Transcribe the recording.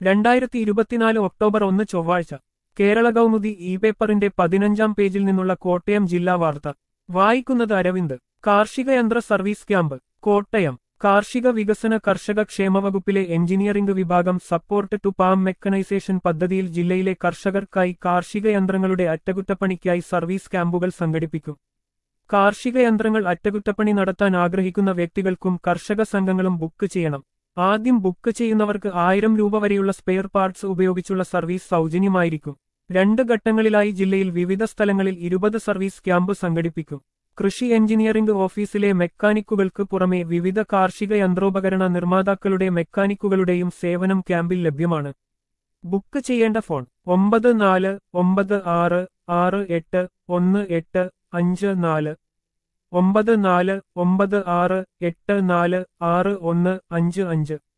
രണ്ടായിരത്തി ഇരുപത്തിനാല് ഒക്ടോബർ ഒന്ന് ചൊവ്വാഴ്ച കേരള കൗമുദി ഇ പേപ്പറിന്റെ പതിനഞ്ചാം പേജിൽ നിന്നുള്ള കോട്ടയം ജില്ലാ വാർത്ത വായിക്കുന്നത് അരവിന്ദ് കാർഷിക യന്ത്ര സർവീസ് ക്യാമ്പ് കോട്ടയം കാർഷിക വികസന കർഷക ക്ഷേമ വകുപ്പിലെ എഞ്ചിനീയറിംഗ് വിഭാഗം സപ്പോർട്ട് ടു പാം മെക്കനൈസേഷൻ പദ്ധതിയിൽ ജില്ലയിലെ കർഷകർക്കായി കാർഷിക യന്ത്രങ്ങളുടെ അറ്റകുറ്റപ്പണിക്കായി സർവീസ് ക്യാമ്പുകൾ സംഘടിപ്പിക്കും കാർഷിക യന്ത്രങ്ങൾ അറ്റകുറ്റപ്പണി നടത്താൻ ആഗ്രഹിക്കുന്ന വ്യക്തികൾക്കും കർഷക സംഘങ്ങളും ബുക്ക് ചെയ്യണം ആദ്യം ബുക്ക് ചെയ്യുന്നവർക്ക് ആയിരം രൂപ വരെയുള്ള സ്പെയർ പാർട്സ് ഉപയോഗിച്ചുള്ള സർവീസ് സൗജന്യമായിരിക്കും രണ്ട് ഘട്ടങ്ങളിലായി ജില്ലയിൽ വിവിധ സ്ഥലങ്ങളിൽ ഇരുപത് സർവീസ് ക്യാമ്പ് സംഘടിപ്പിക്കും കൃഷി എഞ്ചിനീയറിംഗ് ഓഫീസിലെ മെക്കാനിക്കുകൾക്ക് പുറമെ വിവിധ കാർഷിക യന്ത്രോപകരണ നിർമ്മാതാക്കളുടെ മെക്കാനിക്കുകളുടെയും സേവനം ക്യാമ്പിൽ ലഭ്യമാണ് ബുക്ക് ചെയ്യേണ്ട ഫോൺ ഒമ്പത് നാല് ഒമ്പത് ആറ് ആറ് എട്ട് ഒന്ന് എട്ട് അഞ്ച് നാല് ഒമ്പത് നാല് ഒമ്പത് ആറ് എട്ട് നാല് ആറ് ഒന്ന് അഞ്ച് അഞ്ച്